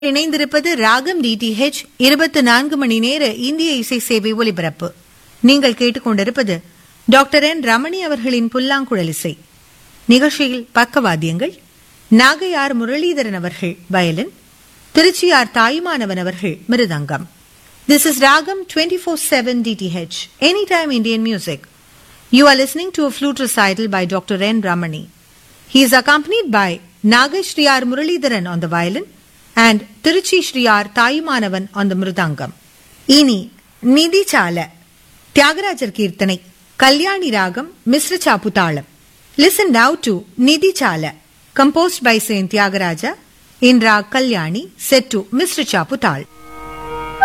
இணைந்திருப்பது ராகம் டிடிஹெச் இருபத்தி நான்கு மணி நேர இந்திய இசை சேவை ஒலிபரப்பு நீங்கள் கேட்டுக்கொண்டிருப்பது டாக்டர் என் ரமணி அவர்களின் புல்லாங்குழல் இசை நிகழ்ச்சியில் பக்கவாத்தியங்கள் நாகையார் முரளிதரன் அவர்கள் வயலின் திருச்சியார் தாயுமானவன் அவர்கள் mridangam this is Raagam twenty four seven DTH any time Indian music you are listening to flute recital by doctor N Ramani He is accompanied by Naga Shriyar Muralidharan on the violin and Tiruchi Shriyar Tayumanavan on the mridangam. இனி நிதி சால தியாகராஜர் கீர்த்தனை கல்யாணி ராகம் மிஸ்ர சாப்பு தாளம் listen now to Nidhi Chala composed by saint Tyagaraja in raag Kalyani set to Misra Chapu தாள்